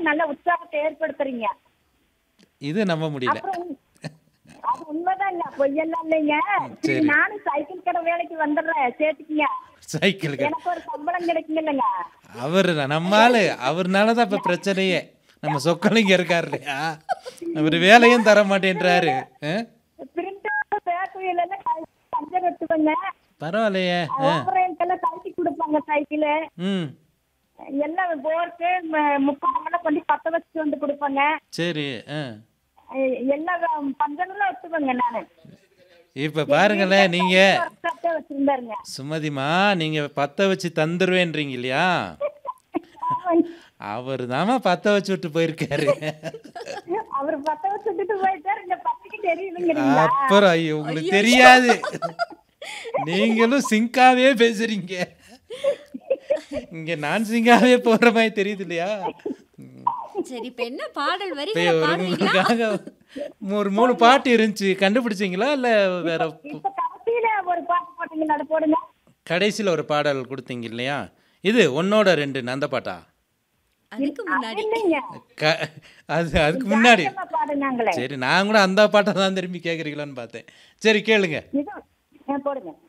நல்ல உற்சாகத்தை ஏற்படுத்துறீங்க இது நம்ப முடியல அப்புறம் உம், அது உண்மைதாங்க பொய்யெல்லாம் இல்லைங்க சரி சரி. நானும் சைக்கிள் கடை வேலைக்கு வந்துடுறேன் சேர்த்துக்கீங்க சைக்கிளுக்கு எனக்கு ஒரு சம்பளம் கிடைக்குங்க இல்லைங்க அவர் நம்ம ஆளு அவர்னால தான் இப்ப பிரச்சனையே நம்ம சொக்கலிங்க இருக்காரு இல்லையா அவர் வேலையும் தர மாட்டேன்றாரு ஆ? பிரிண்டர் பேட்டரியில எல்லாம் கழட்டி பஞ்சர் எடுத்துக்கோங்க பரவாயில்லையே ஆ. ஓவரேட்டெல்லாம் கழட்டி கொடுப்பாங்க சைக்கிள் ம் எல்லாம் போர்க்கு முப்பது மணி கொண்டு பத்த வச்சுட்டு வந்து கொடுப்பாங்க சரி ஆ அஹ் எல்லாம் பஞ்சமெல்லாம் எடுத்துக்கோங்க நானு இப்ப பாருங்களேன் நீங்க ஒர்க் வச்சிருந்தாருங்க சுமதிமா நீங்க பத்த வச்சு தந்துருவேன்றீங்க இல்லையா அவர் தாமா பத்த வச்சு விட்டு போயிருக்காரு அவர் பத்த வச்சுட்டு போயிட்டாரு இந்த பத்திக்கு தெரியுதுங்கிறீங்களா அப்புறம் ஐயோ உங்களுக்கு தெரியாது நீங்களும் சிங்காவே பேசுறீங்க இங்க நான் சிங்காவே போற மாதிரி தெரியுது இல்லையா சரி இப்ப என்ன பாடல் இப்ப வரிகளை ஒரு பாடுவீங்களா உங்களுக்காக ஒரு மூணு பாட்டு இருந்துச்சு கண்டுபிடிச்சீங்களா இல்ல வேற இப்ப கடைசியில ஒரு பாட்டு போட்டீங்க நட போடுங்க கடைசியில ஒரு பாடல் கொடுத்தீங்க இல்லையா இது ஒன்னோட ரெண்டு அந்த பாட்டா அதுக்கு முன்னாடி இல்லைங்க க- அது அதுக்கு முன்னாடி சும்மா பாடுனாங்களே சரி நான் கூட அந்த பாட்டை தான் திரும்பி கேட்குறீங்களான்னு பார்த்தேன் சரி கேளுங்க இது அஹ் போடுங்க